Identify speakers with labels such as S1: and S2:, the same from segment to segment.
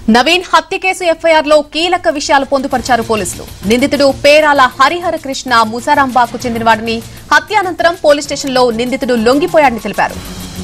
S1: నవీన్ హత్య case FIR లో కీలక విషయాలు పొందుపరిచారు పోలీసులు నిందితుడు పేరాల హరిహర కృష్ణ ముసారాంబాకు చెందినవాడని హత్యానంతరం పోలీస్ స్టేషన్లో నిందితుడు లొంగిపోయాడని తెలిపారు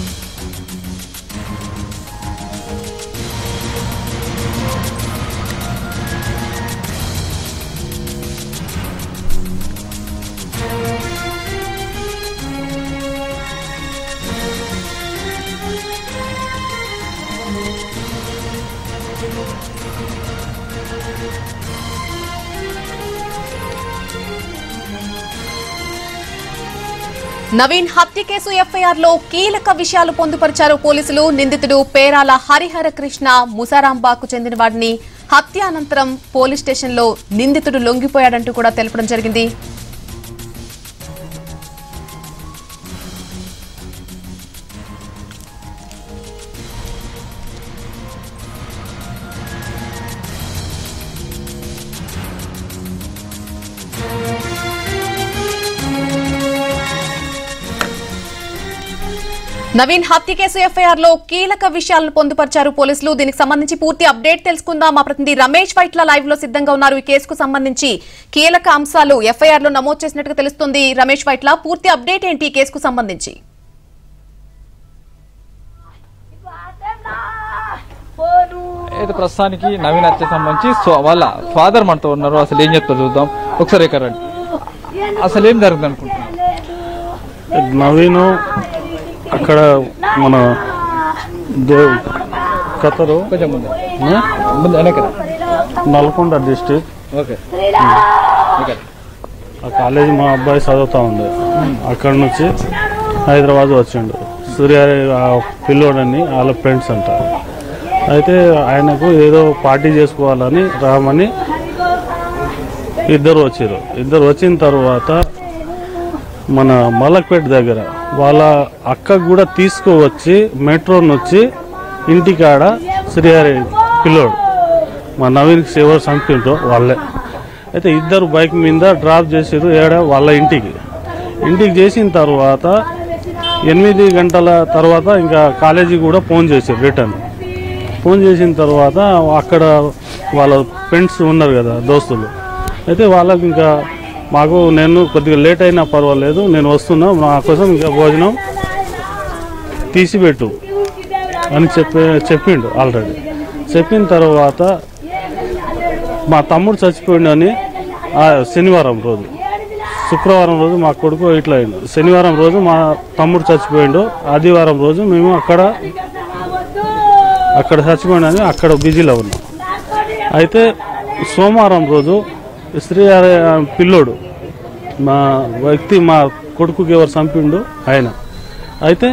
S1: నవీన్ హత్య కేసు ఎఫ్ఐఆర్ లో కీలక విషయాలు పొందుపరిచారు పోలీసులు నిందితుడు పేరాల హరిహర కృష్ణ ముసారాంబాకు చెందినవాడిని హత్య అనంతరం పోలీస్ స్టేషన్లో నిందితుడు లొంగిపోయాడంటూ కూడా తెలపడం జరిగింది నవీన్ హత్య కేసు ఎఫ్ఐఆర్ లో కీలక విషయాలను పొందుపరిచారు పోలీసులు దీనికి సంబంధించి పూర్తి అప్డేట్ తెలుసుకుందాం మా ప్రతినిధి రమేష్ వైట్ల లైవ్ లో సిద్ధంగా ఉన్నారు ఈ కేసుకు సంబంధించి కీలక అంశాలు ఎఫ్ఐఆర్ లో నమోదు చేసినట్టుగా తెలుస్తుంది రమేష్ వైట్ల పూర్తి అప్డేట్ ఏంటి ఈ కేసుకు సంబంధించి
S2: అయితే ప్రస్తుతానికి నవీన్ హత్య సంబంధించి సో- వాళ్ళ ఫాదర్ మనతో ఉన్నారు అసలు ఏం చెప్తారు చూద్దాం ఒకసారి ఇక్కడ రండి అసలు ఏం జరుగుతుంది అనుకుంటున్నాను
S3: నవీను అక్కడ మన దేవ్ కతరు
S2: కొంచెం ముందు
S3: ఆ?
S2: ముందు వెనక రా.
S3: నల్గొండ డిస్టిక్
S2: ఓకే ఇక్కడ
S3: ఆ కాలేజీ మా అబ్బాయి చదువుతా ఉండే అక్కడ నుంచి హైదరాబాద్ వచ్చిండు సూర్య ఆ పిల్లోడని వాళ్ళ ఫ్రెండ్స్ అంట అయితే ఆయనకు ఏదో పార్టీ చేసుకోవాలని రామని ఇద్దరు వచ్చారు ఇద్దరు వచ్చిన తర్వాత మన మలక్పేట దగ్గర వాళ్ళ అక్కకు కూడా తీసుకువచ్చి మెట్రో నుంచి ఇంటికాడ శ్రీహరి పిల్లోడు మా నవీన్కి ఎవరు చంపిండ్రో వాళ్ళే అయితే ఇద్దరు బైక్ మీద డ్రాప్ చేసారు ఏడ వాళ్ళ ఇంటికి ఇంటికి చేసిన తర్వాత ఎనిమిది గంటల తర్వాత ఇంకా కాలేజీ కూడా ఫోన్ చేశారు రిటర్న్ ఫోన్ చేసిన తర్వాత అక్కడ వాళ్ళ ఫ్రెండ్స్ ఉన్నారు కదా దోస్తులు అయితే వాళ్ళకి ఇంకా మాకు నేను కొద్దిగా లేట్ అయినా పర్వాలేదు నేను వస్తున్నా నా కోసం ఇంకా భోజనం తీసిపెట్టు అని చెప్పి చెప్పిండు ఆల్రెడీ చెప్పిన తర్వాత మా తమ్ముడు చచ్చిపోయిండని ఆ శనివారం రోజు శుక్రవారం రోజు మా కొడుకు ఇట్లా అయిండు శనివారం రోజు మా తమ్ముడు చచ్చిపోయిండు ఆదివారం రోజు మేము అక్కడ అక్కడ చచ్చిపోయిండని అక్కడ బిజీలో ఉన్నాం అయితే సోమవారం రోజు స్త్రీ అనే పిల్లోడు మా వ్యక్తి మా కొడుకుకి ఎవరు చంపిండు ఆయన అయితే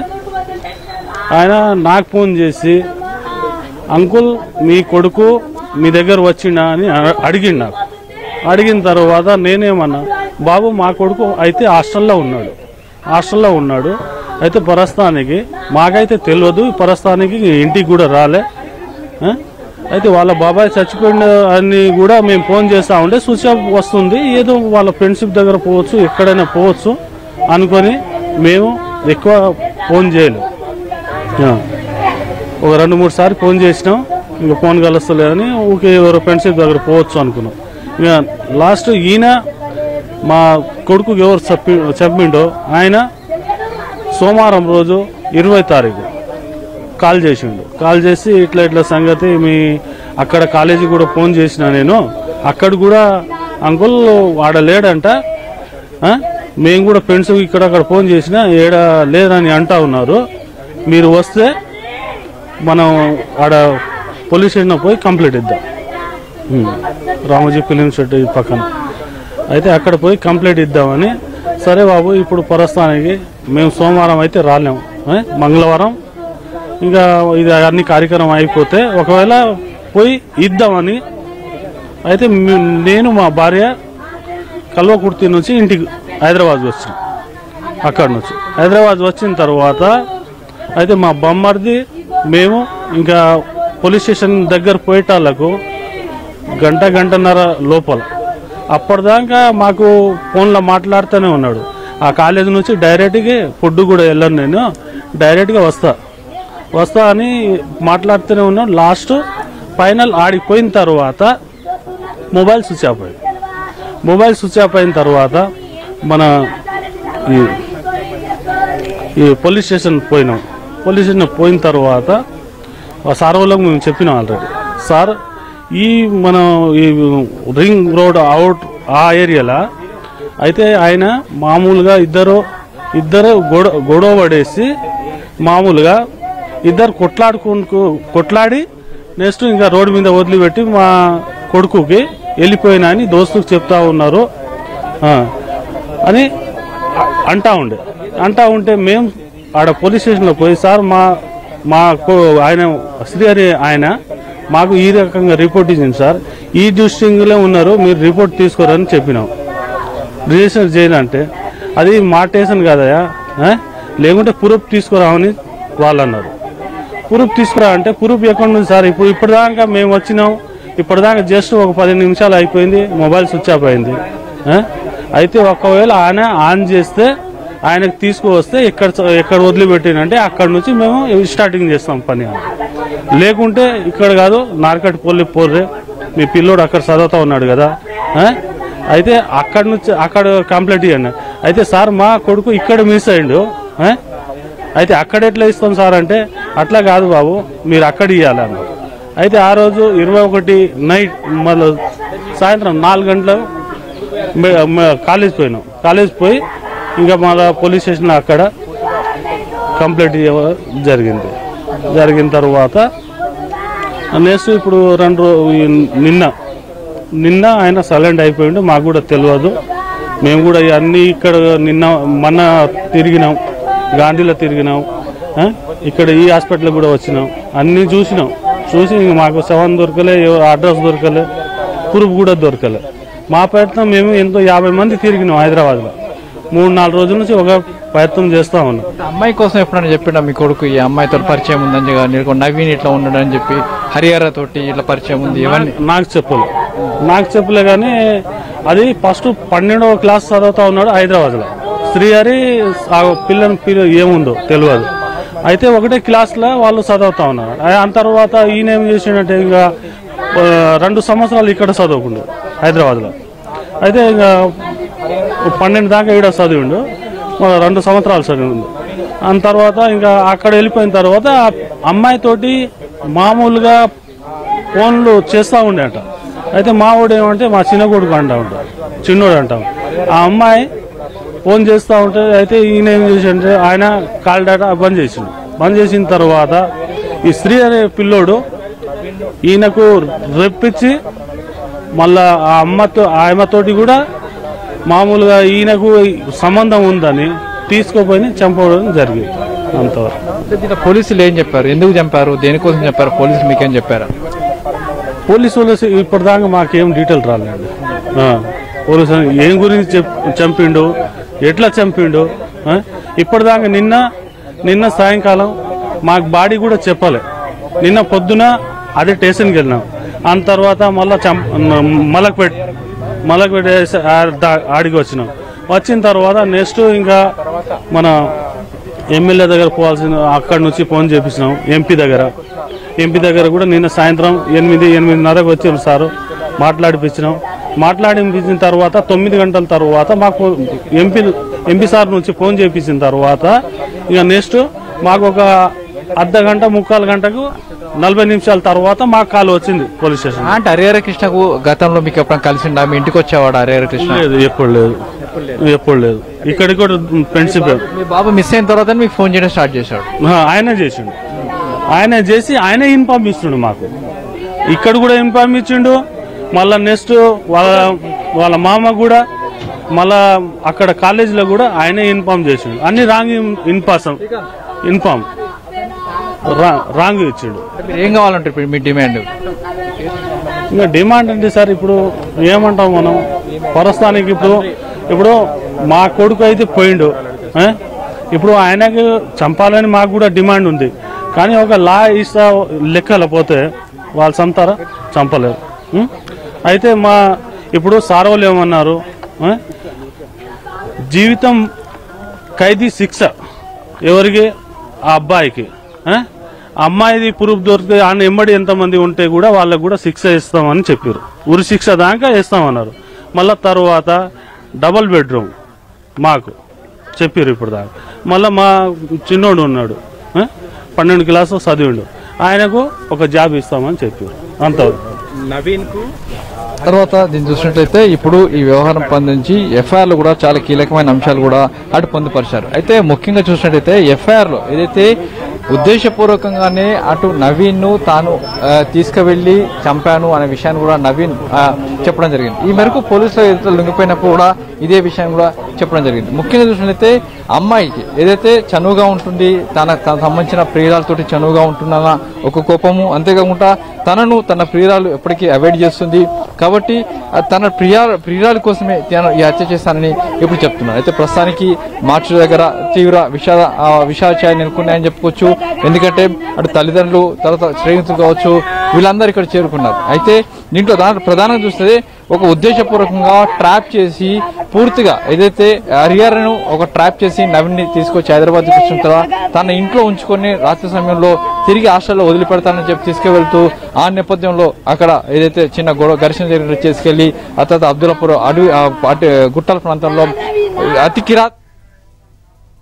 S3: ఆయన నాకు ఫోన్ చేసి అంకుల్ మీ కొడుకు మీ దగ్గర వచ్చిండా అని అ- అడిగిండు నాకు అడిగిన తర్వాత నేనేమన్నా బాబు మా కొడుకు అయితే హాస్టల్లో ఉన్నాడు హాస్టల్లో ఉన్నాడు అయితే ప్రస్తుతానికి మాకైతే తెలియదు ప్రస్తుతానికి ఇంటికి కూడా రాలే ఆ? అయితే వాళ్ళ బాబాయ్ చచ్చిపోయిన అని కూడా మేము ఫోన్ చేస్తా ఉంటే స్విచ్ ఆఫ్ వస్తుంది ఏదో వాళ్ళ ఫ్రెండ్షిప్ దగ్గర పోవచ్చు ఎక్కడైనా పోవచ్చు అనుకొని మేము ఎక్కువ ఫోన్ చేయలేదు ఆ. ఒక రెండు మూడు సార్లు ఫోన్ చేసినాం ఇంకా ఫోన్ కలుస్తలేదని ఊకే ఎవరో ఫ్రెండ్షిప్ దగ్గర పోవచ్చు అనుకున్నాం ఇక లాస్ట్ ఈయన మా కొడుకుకి ఎవరు చెప్పి చెప్పిండో ఆయన సోమవారం రోజు ఇరవై తారీఖు కాల్ చేసిండు కాల్ చేసి ఇట్లా ఇట్లా సంగతి మీ అక్కడ కాలేజీ కూడా ఫోన్ చేసిన నేను అక్కడ కూడా అంకుల్ వాడ లేడంట ఆ? మేము కూడా ఫ్రెండ్స్ ఇక్కడ అక్కడ ఫోన్ చేసిన ఏడ లేదని అంటా ఉన్నారు మీరు వస్తే మనం ఆడ పోలీస్ స్టేషన్ పోయి కంప్లీట్ ఇద్దాం ఉమ్. రామోజీ ఫిలిం షెడ్ పక్కన అయితే అక్కడ పోయి కంప్లీట్ ఇద్దామని సరే బాబు ఇప్పుడు ప్రస్తుతానికి మేము సోమవారం అయితే రాలేము ఏ? మంగళవారం ఇంకా ఇది అన్ని కార్యక్రమం అయిపోతే ఒకవేళ పోయి ఇద్దామని అయితే మీ- నేను మా భార్య కల్వకుర్తి నుంచి ఇంటికి హైదరాబాద్ వచ్చిన అక్కడ నుంచి హైదరాబాద్ వచ్చిన తర్వాత అయితే మా బొమ్మర్ది మేము ఇంకా పోలీస్ స్టేషన్ దగ్గర పోయేటాళ్ళకు గంట గంటన్నర లోపల అప్పటిదాకా మాకు ఫోన్లో మాట్లాడుతూనే ఉన్నాడు ఆ కాలేజ్ నుంచి డైరెక్ట్గా ఫుడ్ కూడా వెళ్ళను నేను డైరెక్ట్గా వస్తా వస్తా అని మాట్లాడుతూనే ఉన్నాడు లాస్ట్ ఫైనల్ ఆడికి పోయిన తర్వాత మొబైల్ స్విచ్ ఆఫ్ అయింది మొబైల్ స్విచ్ ఆఫ్ అయిన తర్వాత మన ఈ ఈ పోలీస్ స్టేషన్ పోయినాం పోలీస్ స్టేషన్ పోయిన తర్వాత ఆ సార్ వాళ్ళకి మేము చెప్పినాం ఆల్రెడీ సార్ ఈ మన ఈ రింగ్ రోడ్ అవుట్ ఆ ఏరియాలో అయితే ఆయన మామూలుగా ఇద్దరు ఇద్దరు గొడ గొడవ పడేసి మామూలుగా ఇద్దరు కొట్లాడుకు కొట్లాడి నెక్స్ట్ ఇంకా రోడ్డు మీద వదిలిపెట్టి మా కొడుకుకి వెళ్ళిపోయినా అని దోస్తుకు చెప్తా ఉన్నారు ఆ, అని అంటా ఉండే అంటా ఉంటే మేము ఆడ పోలీస్ స్టేషన్లో పోయి సార్ మా మా కో- ఆయన శ్రీహరి ఆయన మాకు ఈ రకంగా రిపోర్ట్ ఇచ్చింది సార్ ఈ డిస్టింగ్లో ఉన్నారు మీరు రిపోర్ట్ తీసుకోరని చెప్పినాం రిజిస్టర్ చేయాలంటే అది మా స్టేషన్ కాదయా ఆ? లేకుంటే ప్రూఫ్ తీసుకురామని వాళ్ళు అన్నారు ప్రూఫ్ తీసుకురా అంటే ప్రూఫ్ ఎక్కడ ఉంది సార్ ఇప్పుడు ఇప్పటిదాకా మేము వచ్చినాం ఇప్పటిదాకా జస్ట్ ఒక పది నిమిషాలు అయిపోయింది మొబైల్ స్విచ్ ఆఫ్ అయింది ఆ? అయితే ఒకవేళ ఆయన ఆన్ చేస్తే ఆయనకు తీసుకువస్తే ఎక్కడ ఎక్కడ వదిలిపెట్టినంటే అక్కడ నుంచి మేము స్టార్టింగ్ చేస్తాం పని లేకుంటే ఇక్కడ కాదు నార్కట్ పోలి పోర్రే మీ పిల్లోడు అక్కడ చదువుతా ఉన్నాడు కదా ఆ? అయితే అక్కడ నుంచి అక్కడ కంప్లీట్ ఇవ్వండి అయితే సార్ మా కొడుకు ఇక్కడ మిస్ అయ్యిండు ఆ? అయితే అక్కడ ఎట్లా ఇస్తాం సార్ అంటే అట్లా కాదు బాబు మీరు అక్కడ ఇవ్వాలి అన్నారు అయితే ఆ రోజు ఇరవై ఒకటి నైట్ మళ్ళీ సాయంత్రం నాలుగు గంటలు మే- మే- కాలేజ్ పోయినాం కాలేజ్ పోయి ఇంకా మళ్ళీ పోలీస్ స్టేషన్ అక్కడ కంప్లీట్ ఇవ్వ- జరిగింది జరిగిన తర్వాత నెక్స్ట్ ఇప్పుడు రెండు రో- ఈ నిన్న నిన్న ఆయన సైలెంట్ అయిపోయిండు మాకు కూడా తెలియదు మేము కూడా అన్ని ఇక్కడ నిన్న మొన్న తిరిగినాం గాంధీలో తిరిగినాం ఆ? ఇక్కడ ఈ హాస్పిటల్ కూడా వచ్చినాం అన్నీ చూసినాం చూసి ఇంక మాకు సెవెన్ దొరకలే ఎవ- అడ్రస్ దొరకలే ప్రూఫ్ కూడా దొరకలే మా ప్రయత్నం మేము ఎంతో యాభై మంది తిరిగినాం హైదరాబాద్లో మూడు నాలుగు రోజుల నుంచి ఒక ప్రయత్నం చేస్తా ఉన్నాం
S2: అమ్మాయి కోసం ఎప్పుడైనా చెప్పిండా మీ కొడుకు ఈ అమ్మాయితో పరిచయం ఉందని చెప్పి, నీకు నవీన్ ఇట్లా ఉన్నాడని చెప్పి హరిహర తోటి ఇట్లా పరిచయం ఉంది ఇవన్నీ
S3: నాకు చెప్పలే నాకు చెప్పలే కానీ అది ఫస్ట్ పన్నెండవ క్లాస్ చదువుతా ఉన్నాడు హైదరాబాద్లో శ్రీహరి ఆ పిల్లని పిల్ల ఏముందో తెలియదు అయితే ఒకటే క్లాస్లో వాళ్ళు చదువుతా ఉన్నారు ఆ తర్వాత ఈయన ఏం చేసిండంటే ఇంకా ఆ, రెండు సంవత్సరాలు ఇక్కడ చదువుకుండు హైదరాబాద్లో అయితే ఇంకా పన్నెండు దాకా ఈడ చదివిండు మన రెండు సంవత్సరాలు చదివిండు దాని తర్వాత ఇంకా అక్కడ వెళ్ళిపోయిన తర్వాత ఆ అమ్మాయితోటి మామూలుగా ఫోన్లు చేస్తూ ఉండేట అయితే మా వాడు ఏమంటే మా చిన్న కొడుకు అంటా ఉంటాడు చిన్నోడు అంటాం ఆ అమ్మాయి ఫోన్ చేస్తూ ఉంటే అయితే ఈయన ఏం చేసిండే ఆయన కాల్ డేటా బంద్ చేసిండు బంద్ చేసిన తర్వాత ఈ స్త్రీ అనే పిల్లోడు ఈయనకు రెప్పించి మళ్ళా ఆ అమ్మతో ఆమెతోటి కూడా మామూలుగా ఈయనకు సంబంధం ఉందని తీసుకుపోయి చంపడం జరిగింది అంతవరకు
S2: అంటే దీంట్లో పోలీసులు ఏం చెప్పారు ఎందుకు చంపారు దేనికోసం చెప్పారు పోలీసులు మీకేం చెప్పారా
S3: పోలీసు వాళ్ళు ఇప్పటిదాకా మాకేం డీటెయిల్ రాలేదు ఆ, పోలీసు వాళ్ళు ఏం గురించి చెప్- చంపిండు ఎట్లా చంపిండు ఆ? ఇప్పటిదాకా నిన్న నిన్న సాయంకాలం మాకు బాడీ కూడా చెప్పలే నిన్న పొద్దున అదే స్టేషన్కి వెళ్ళినాం ఆ తర్వాత మళ్ళా చంప మలక్పేట్ మలక్పేట వేసి- ఆ- దా- ఆడికి వచ్చినాం వచ్చిన తర్వాత నెక్స్ట్ ఇంకా మన ఎమ్మెల్యే దగ్గర పోవాల్సిన అక్కడి నుంచి ఫోన్ చేపించినాం ఎంపీ దగ్గర ఎంపీ దగ్గర కూడా నిన్న సాయంత్రం ఎనిమిది ఎనిమిదిన్నరకు వచ్చారు సారు మాట్లాడిపించినాం మాట్లాడిపించిన తర్వాత తొమ్మిది గంటల తర్వాత మాకు ఎంపీ ఎంపీ సార్ నుంచి ఫోన్ చేపించిన తర్వాత ఇక నెక్స్ట్ మాకు ఒక అర్ధ గంట ముక్కాలు గంటకు నలభై నిమిషాల తర్వాత మాకు కాల్ వచ్చింది పోలీస్ స్టేషన్
S2: అంటే హరిహర కృష్ణకు గతంలో మీకు ఎప్పుడైనా కలిసిండా మీ ఇంటికి వచ్చేవాడు హరిహర కృష్ణ
S3: లేదు ఎప్పుడు లేదు ఎప్పుడు లేదు ఇక్కడికి కూడా ఫ్రెండ్షిప్
S2: మీ బాబు మిస్ అయిన తర్వాత మీకు ఫోన్ చేయడం స్టార్ట్ చేశాడు
S3: ఆయనే చేసిండు ఆయన చేసి ఆయనే ఇన్ఫార్మ్ ఇస్తుండు మాకు ఇక్కడ కూడా ఇన్ఫార్మ్ ఇచ్చిండు మళ్ళా నెక్స్ట్ వాళ్ళ వాళ్ళ మామ కూడా మళ్ళా అక్కడ కాలేజీలో కూడా ఆయనే ఇన్ఫార్మ్ చేసిండు అన్ని రాంగ్ ఇన్ఫార్మ్ ఇన్ఫార్మ్ రాంగ్ ఇచ్చిండు
S2: మీరు ఏం కావాలంటే ఇప్పుడు మీ డిమాండ్
S3: ఇంకా డిమాండ్ అంటే సార్ ఇప్పుడు ఏమంటాం మనం ప్రస్తుతానికి ఇప్పుడు ఇప్పుడు మా కొడుకు అయితే పోయిండు ఆ? ఇప్పుడు ఆయనకు చంపాలని మాకు కూడా డిమాండ్ ఉంది కానీ ఒక లా ఇస్తా లెక్కల పోతే వాళ్ళు చంపుతారా చంపలేరు ఉం? అయితే మా ఇప్పుడు సార్ వాళ్ళు ఏమన్నారు ఆ? జీవితం ఖైదీ శిక్ష ఎవరికి ఆ అబ్బాయికి ఆ? అమ్మాయిది ప్రూఫ్ దొరికితే ఆయన ఎమ్మడి ఎంతమంది ఉంటే కూడా వాళ్ళకు కూడా శిక్ష ఇస్తామని చెప్పారు ఉరి శిక్ష దాకా ఇస్తామన్నారు మళ్ళా తర్వాత డబల్ బెడ్రూమ్ మాకు చెప్పారు ఇప్పుడు దాకా మళ్ళీ మా చిన్నోడు ఉన్నాడు ఆ? పన్నెండు క్లాసు చదివిండు ఆయనకు ఒక జాబ్ ఇస్తామని చెప్పారు అంతవరకు
S4: నవీన్ కు
S2: తర్వాత దీన్ని చూసినట్లయితే ఇప్పుడు ఈ వ్యవహారం పొందించి ఎఫ్ఐఆర్ లో కూడా చాలా కీలకమైన అంశాలు కూడా అటు పొందుపరిచారు అయితే ముఖ్యంగా చూసినట్లయితే ఎఫ్ఐఆర్ లో ఏదైతే ఉద్దేశపూర్వకంగానే అటు నవీన్ ను తాను ఆ, తీసుకువెళ్లి చంపాను అనే విషయాన్ని కూడా నవీన్ ఆ, చెప్పడం జరిగింది ఈ మేరకు పోలీసులు ఏదైతే లొంగిపోయినప్పుడు కూడా ఇదే విషయం కూడా చెప్పడం జరిగింది ముఖ్యంగా చూసినట్లయితే అమ్మాయికి ఏదైతే చనువుగా ఉంటుంది తన తన సంబంధించిన ప్రియురాలతోటి చనువుగా ఉంటుందన్న ఒక కోపము అంతేకాకుండా తనను తన ప్రియురాలు ఎప్పటికీ అవాయిడ్ చేస్తుంది కాబట్టి ఆ తన ప్రియా ప్రియురాలి కోసమే తను ఈ హత్య చేశానని ఇప్పుడు చెప్తున్నారు అయితే ప్రస్తుతానికి మార్చి దగ్గర తీవ్ర విషాద ఆ, విషాదాచార్య నెలకొన్నాయని చెప్పుకోవచ్చు ఎందుకంటే అటు తల్లిదండ్రులు తర్వాత స్నేహితులు కావచ్చు వీళ్ళందరూ ఇక్కడ చేరుకున్నారు అయితే దీంట్లో దాంట్లో ప్రధానంగా చూస్తే ఒక ఉద్దేశపూర్వకంగా ట్రాప్ చేసి పూర్తిగా ఏదైతే హరియారను ఒక ట్రాప్ చేసి నవీన్ ని తీసుకొచ్చి హైదరాబాద్ వచ్చిన తర్వాత తన ఇంట్లో ఉంచుకొని రాత్రి సమయంలో తిరిగి హాస్టల్లో వదిలిపెడతానని చెప్పి తీసుకువెళ్తూ ఆ నేపథ్యంలో అక్కడ ఏదైతే చిన్న గొడవ ఘర్షణ జరిగినట్టు చేసుకెళ్లి ఆ తర్వాత అబ్దుల్లాపూర్ అడవి ఆ అటు గుట్టల ప్రాంతంలో అతి కిరా